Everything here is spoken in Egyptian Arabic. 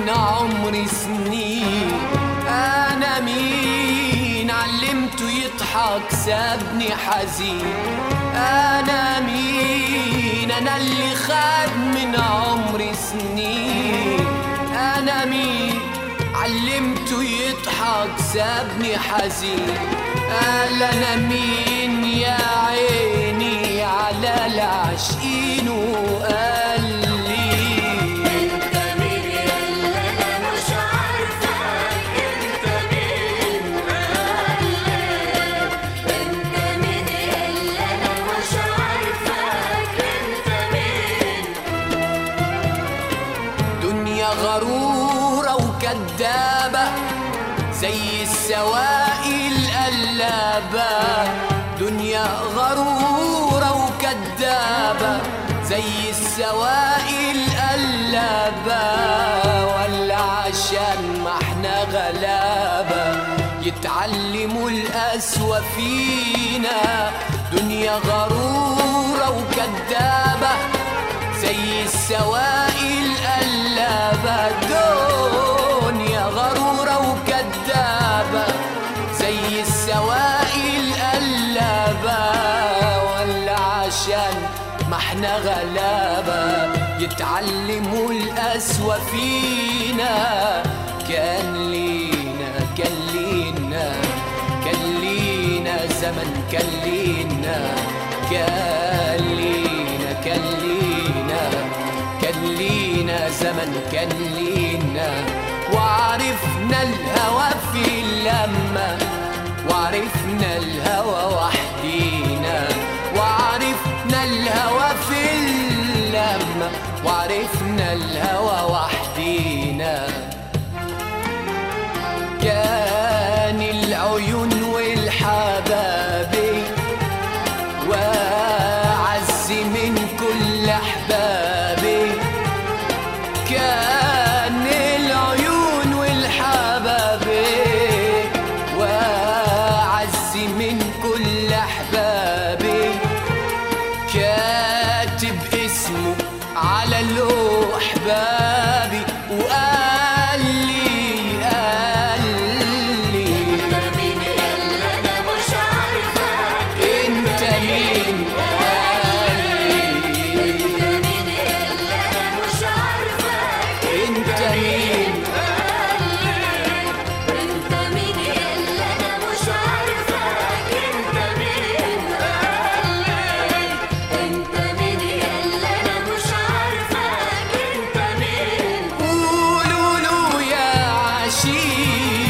من عمري سنين انا مين علمته يضحك سابني حزين انا مين انا اللي خد من عمري سنين انا مين علمته يضحك سابني حزين قال انا مين يا عيني على العاشقين وقال لي انت مين يلا انا مش عارفك انت مين قلب انت مين يلا انا مش عارفك انت مين دنيا غرورة وكدابة زي السواقي القلابة دنيا غرورة وكدابة زي السواقي القلابة ولا عشان ما احنا غلابة يتعلموا القسوة فينا دنيا غرورة وكدابة زي السواقي القلابة دنيا غرورة وكدابة زي السواقي القلابة ولا عشان ما احنا غلابة يتعلموا القسوة فينا كان لينا كان لينا كان لينا زمن كان لينا كان لينا كان لينا كان لينا زمن كان لينا وعرفنا الهوى في اللمة وعرفنا الهوى وحدينا وعرفنا الهوى في اللمة وعرفنا الهوى وحدينا كان العيون والحبابي وعز من كل احبابي كان العيون والحبابي وعز من كل احبابي كاتب اسمه على لوح بابي وقال لي قال لي انت مين يلا انا مش عارفك انت مين قال لي انت مين يلا انا مش عارفك انت مين انت مين يلا انا مش عارفك انت مين انت مين يلا انا مش عارفك انت مين قولوا له يا عشيق